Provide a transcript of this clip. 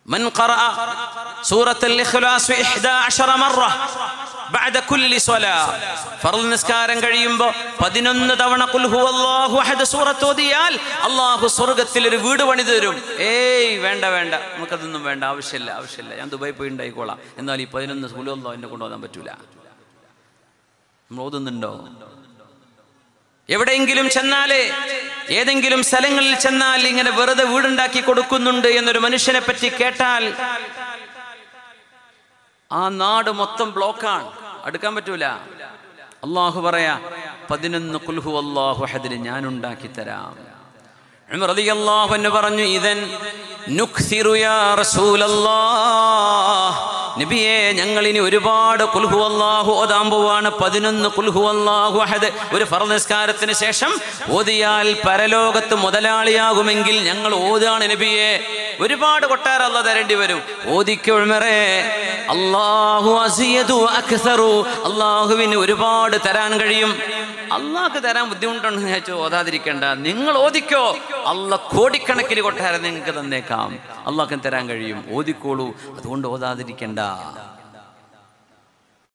من قرأ سورة الإخلاص إحدى عشر مرة بعد كل صلاة فرض നിസ്കാരം കഴിയുമ്പോൾ പതിനൊന്ന് തവണ കുൽ ഹുവല്ലാഹു അഹദ് സൂറത്ത് ഓതിയാൽ അള്ളാഹു സ്വർഗത്തിൽ ഒരു വീട് പണി തരും ഏയ് വേണ്ട വേണ്ട നമുക്കതൊന്നും വേണ്ട ആവശ്യമില്ല ആവശ്യമില്ല ഞാൻ ദുബായി പോയി ഉണ്ടായിക്കോളാം എന്നാൽ ഈ പതിനൊന്ന് കുലുവല്ലോ എന്നെ കൊണ്ടുപോകാൻ പറ്റൂല നമ്മൾ ഓതുന്നുണ്ടോ എവിടെയെങ്കിലും ചെന്നാലേ ഏതെങ്കിലും സ്ഥലങ്ങളിൽ ചെന്നാൽ ഇങ്ങനെ വെറുതെ വീടുണ്ടാക്കി കൊടുക്കുന്നുണ്ട് എന്നൊരു മനുഷ്യനെ പറ്റി കേട്ടാൽ ആ നാട് മൊത്തം ബ്ലോക്കാണ് അടുക്കാൻ പറ്റൂല അള്ളാഹു പറയാ പതിനൊന്ന് കുൽഹു അള്ളാഹു ഹദിന് ഞാൻ ഉണ്ടാക്കി തരാം ഉമർ റളിയല്ലാഹു അൻഹു പറഞ്ഞു ഇതൻ നുക്സിറു യാ റസൂലല്ലാഹ് നബിയെ ഞങ്ങൾ ഇനി ഒരുപാട് കുൽഹു അല്ലാഹു ഓതാൻ പോവാണ് പതിനൊന്ന് കുൽഹു അല്ലാഹു അഹദ് ഒരു ഫർദ് നിസ്കാരത്തിന് ശേഷം ഓതിയാൽ പരലോകത്ത് മുതലാളിയാകുമെങ്കിൽ ഞങ്ങൾ ഓതാണ് നബിയെ ഒരുപാട് കൊട്ടാരം അല്ല തരേണ്ടി വരും ഓദിക്കുമറേ അള്ളാഹു അസിയതു അക്സറു അള്ളാഹുവിന് ഒരുപാട് തരാൻ കഴിയും അള്ളാഹ്ക്ക് തരാൻ ബുദ്ധിമുട്ടുണ്ടെന്ന് ഞാൻ ഓതാതിരിക്കണ്ട നിങ്ങൾ ഓദിക്കോ അല്ല കോടിക്കണക്കിന് കൊട്ടാരം നിങ്ങൾക്ക് തന്നേക്കാം അള്ളാഹ്ക്ക് തരാൻ കഴിയും ഓദിക്കോളൂ അതുകൊണ്ട് ഓതാതിരിക്കണ്ട